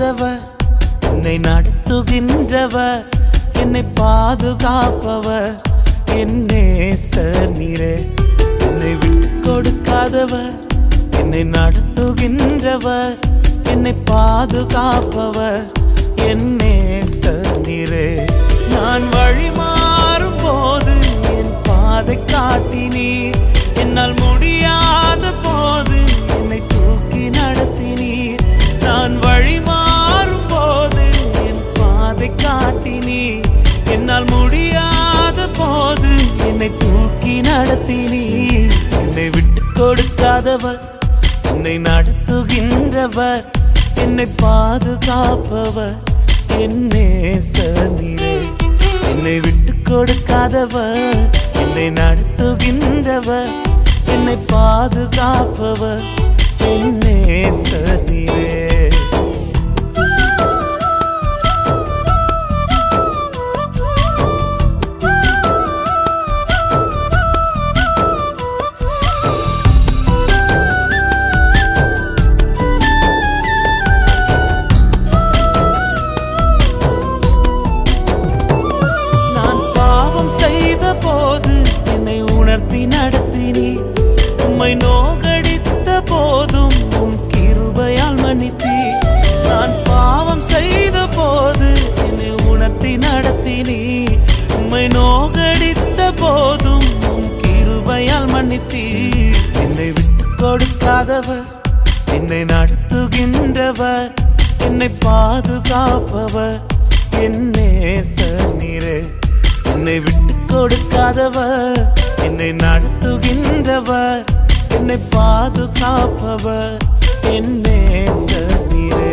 கொடுக்காதவர் என்னை நடத்துகின்றவர் என்னை பாதுகாப்பவர் என் நேசர் நீரே என்னை விட்டு கொடுக்காதவர் என்னை நடத்துகின்றவர் என்னை பாதுகாப்பவர் என் நேசர் நீரே நான் வழி மாறும் போது என் பாதை காட்டினீர் என்னால் முடியாத போது என்னை தூக்கி நடத்தினீர் நான் வழி மாறும் போது என் பாதை காட்டினீர் என்னால் முடியாத போது என்னை தூக்கி நடத்தினீர் என்னை விட்டு கொடுக்காதவர் என்னை நடத்துகின்றவர் என்னை பாதுகாப்பவர் என் நேசர் நீரே என்னை விட்டு கொடுக்காதவர் என்னை நடத்துகின்றவர் என்னை பாதுகாப்பவர் என் நேசர் நீரே நான் பாவம் செய்த போது என்னை உணர்த்தி நடத்தினீர் உம்மை நோகடித்த போதும் உம் கிருபையால் மன்னித்தீர் நான் பாவம் செய்த போது என்னை உணர்த்தி நடத்தினீர் உம்மை நோகடித்த போதும் உம் கிருபையால் மன்னித்தீர் என்னை விட்டு கொடுக்காதவர் என்னை நடத்துகின்றவர் என்னை பாதுகாப்பவர் என் நேசர் நீரே என்னை விட்டு கொடுக்காதவர் என்னை நடத்துகின்றவர் என்னை பாதுகாப்பவர் என் நேசர் நீரே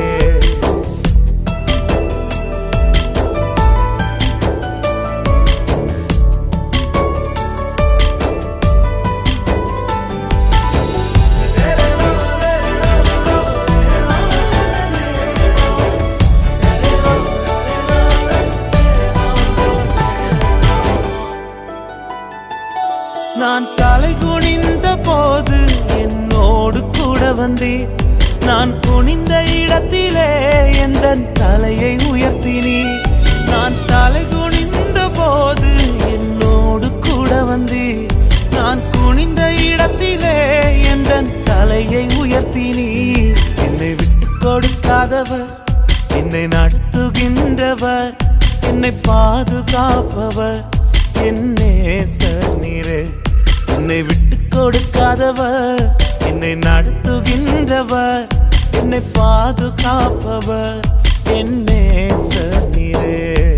நான் தலை குனிந்த போது என்னோடு கூட வந்தீர் நான் குனிந்த இடத்திலே எந்த தலையை உயர்த்தினீர் நான் தலை குனிந்த போது என்னோடு கூட வந்தீர் நான் குனிந்த இடத்திலே எந்த தலையை உயர்த்தினீர் என்னை விட்டு கொடுக்காதவர் என்னை நடத்துகின்றவர் என்னை பாதுகாப்பவர் என் நேசர் நீரே என்னை விட்டு கொடுக்காதவர் என்னை நடத்துகின்றவர் என்னை பாதுகாப்பவர் என் நேசர் நீரே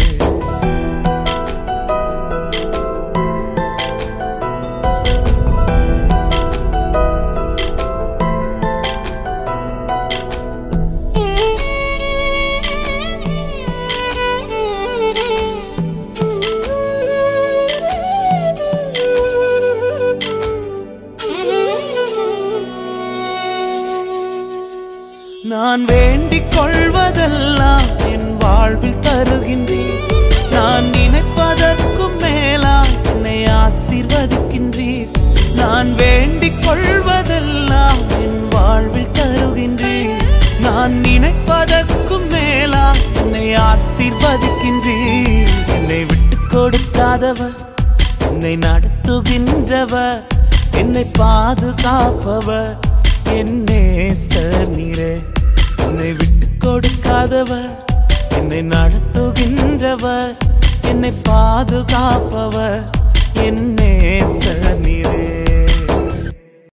நான் வேண்டிக் கொள்வதெல்லாம் என் வாழ்வில் தருகின்றீர் நான் நினைப்பதற்கும் மேலா என்னை ஆசீர்வதிக்கின்றீர் நான் வேண்டிக் கொள்வதெல்லாம் என் வாழ்வில் தருகின்றீர் நான் நினைப்பதற்கும் மேலா என்னை ஆசீர்வதிக்கின்றீர் என்னை விட்டு கொடுக்காதவர் என்னை நடத்துகின்றவர் என்னை பாதுகாப்பவர் என் நேசர் நீரே என்னை விட்டு கொடுக்காதவர் என்னை நடத்துகின்றவர் என்னை பாதுகாப்பவர் என் நேசர் நீரே